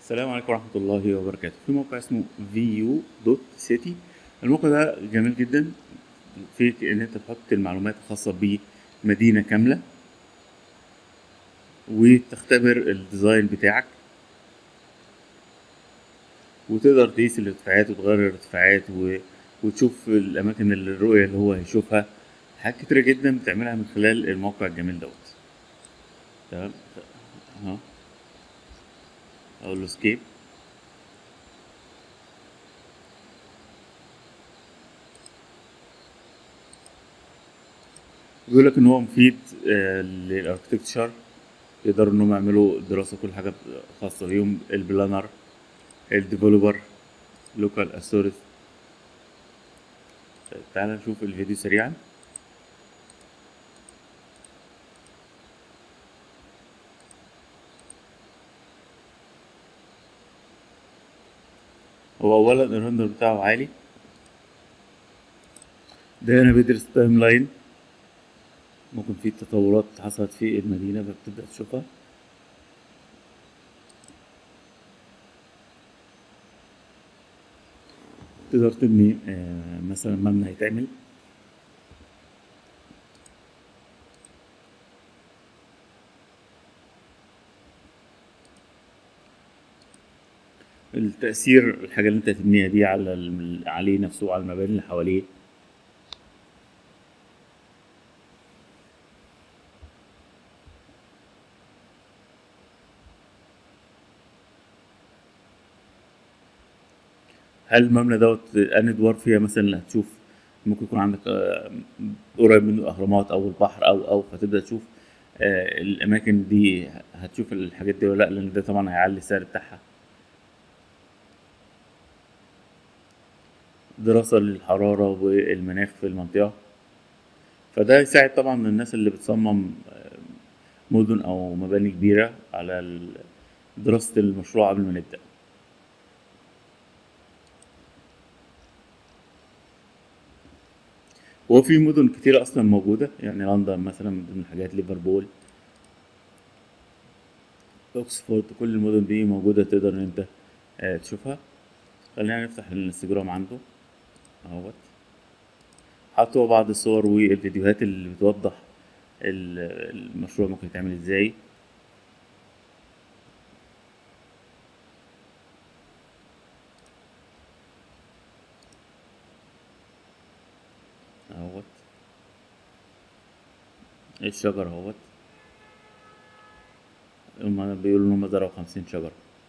السلام عليكم ورحمة الله وبركاته في موقع اسمه vu.city الموقع ده جميل جدا فيك ان انت تحط المعلومات الخاصة بمدينة كاملة وتختبر الديزاين بتاعك وتقدر تقيس الارتفاعات وتغير الارتفاعات و... وتشوف الأماكن اللي الرؤية اللي هو هيشوفها حاجات كتيرة جدا بتعملها من خلال الموقع الجميل دوت تمام اهو اقول له سكيب بيقول لك ان هو مفيد آه، للاركتكتشر يقدروا انهم يعملوا دراسة كل حاجة خاصة بيهم البلانر الديفلوبر لوكال اثوريتي تعال نشوف الفيديو سريعا هو اولا الرندر بتاعه عالي ده هنا بيدرس تايم لاين ممكن في تطورات حصلت في المدينة فبتبدأ تشوفها تقدر تبني آه، مثلا مبنى هيتعمل التأثير الحاجة اللي انت هتبنيها دي على الم- عليه نفسه وعلى المباني اللي حواليه هل المبنى دوت أنهي أدوار فيها مثلا اللي هتشوف ممكن يكون عندك آه، قريب منه الأهرامات أو البحر أو أو فتبدأ تشوف آه، الأماكن دي هتشوف الحاجات دي ولا لأ لأن ده طبعا هيعلي السعر بتاعها دراسة للحرارة والمناخ في المنطقة فده يساعد طبعا الناس اللي بتصمم آه، مدن أو مباني كبيرة على ال- دراسة المشروع قبل ما نبدأ وفي مدن كتيرة أصلا موجودة يعني لندن مثلا من ضمن الحاجات ليفربول أوكسفورد كل المدن دي موجودة تقدر إن أنت آه، تشوفها خلينا نفتح الانستجرام عنده اهوت حط هو بعض الصور والفيديوهات اللي بتوضح ال- المشروع ممكن يتعمل ازاي اهوت الشجر اهوت هما بيقولوا ان هما زرعوا خمسين شجرة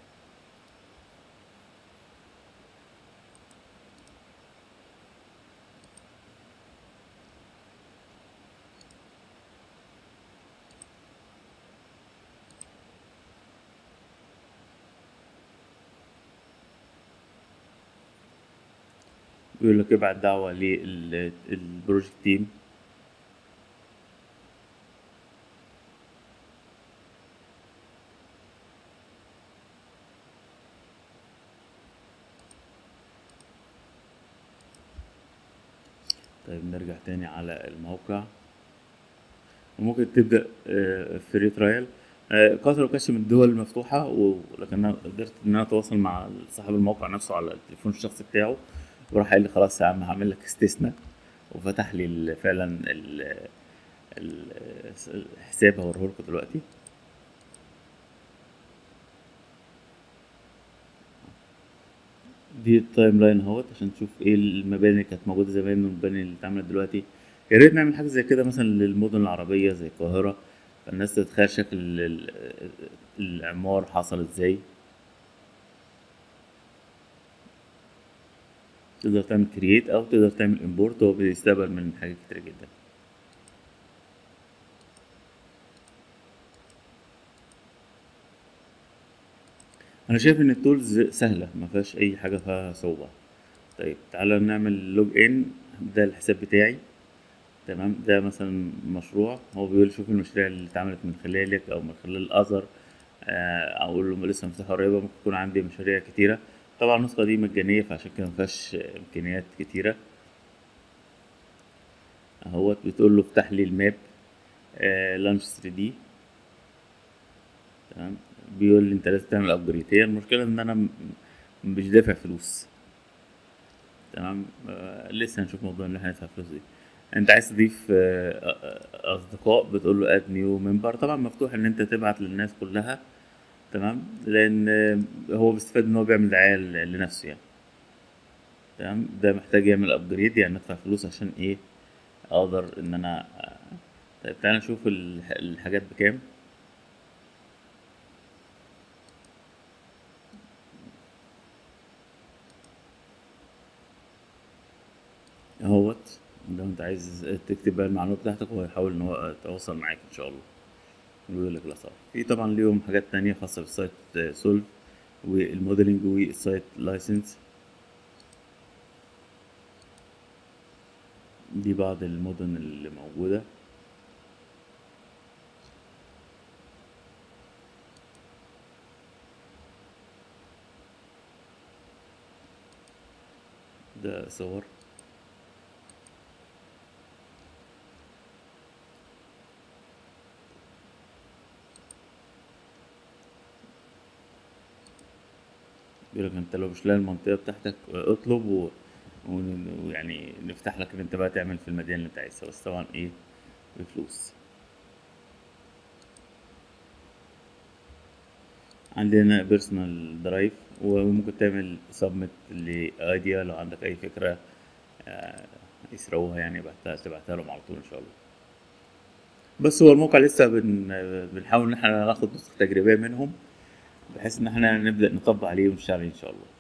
بيقول لك ابعت دعوة للبروجكت تيم طيب نرجع تاني على الموقع وممكن تبدأ فري ترايل قطر وكاش من الدول المفتوحة ولكن أنا قدرت إن أنا أتواصل مع صاحب الموقع نفسه على التليفون الشخصي بتاعه وراح قال لي خلاص يا عم هعمل لك استثناء وفتح لي ال- فعلا ال- ال- الحساب هوريه لكم دلوقتي دي التايم لاين اهوت عشان تشوف ايه المباني اللي كانت موجوده زمان والمباني اللي اتعملت دلوقتي يا ريت نعمل حاجه زي كده مثلا للمدن العربيه زي القاهره فالناس تتخيل شكل ال- ال- العمار حصل ازاي تقدر تعمل كرييت او تقدر تعمل امبورت هو بيستقبل من حاجات كتير جدا انا شايف ان التولز سهله ما فيهاش اي حاجه فيها صعوبه طيب تعالى نعمل لوج ان ده الحساب بتاعي تمام ده مثلا مشروع هو بيقول شوف المشاريع اللي اتعملت من خلالك او من خلال الاذر اقول له لسه مفتوحه قريبه ممكن يكون عندي مشاريع كتيره طبعا النسخه دي مجانيه فعشان كده مفيهاش امكانيات كتيره اهوت بتقول له افتح لي الماب لانش 3 دي تمام بيقول لي انت لازم تعمل ابجريد هي المشكله ان انا م- مش دافع فلوس تمام آه لسه هنشوف موضوع ان احنا ندفع فلوس دي انت عايز تضيف آه آه، اصدقاء بتقول له اد نيو ممبر طبعا مفتوح ان انت تبعت للناس كلها تمام لان آه، هو بيستفاد ان هو بيعمل دعايه ل- لنفسه يعني تمام ده محتاج يعمل ابجريد يعني ادفع فلوس عشان ايه اقدر ان انا آه، طيب تعالى نشوف الح- الحاجات بكام اهوت لو انت عايز تكتب بقى المعلومات بتاعتك هو هيحاول ان هو يتواصل معاك ان شاء الله ويقول لك لا صح في طبعا ليهم حاجات تانية خاصة بالسايت سولف والموديلنج والسايت لايسنس دي بعض المدن اللي موجودة ده صور بيقول لك انت لو مش لاقي المنطقة بتاعتك اطلب و... ون- ويعني نفتح لك ان انت بقى تعمل في المدينة اللي انت عايزها بس طبعا ايه بفلوس عندنا بيرسونال درايف وممكن تعمل سبمت لايديا لو عندك اي فكرة آه، يسروها يعني بعتها تبعتها لهم على طول ان شاء الله بس هو الموقع لسه بن... بنحاول ان احنا ناخد نسخة تجريبية منهم بحيث ان احنا نبدأ نطبق عليه ونشتغل عليه ان شاء الله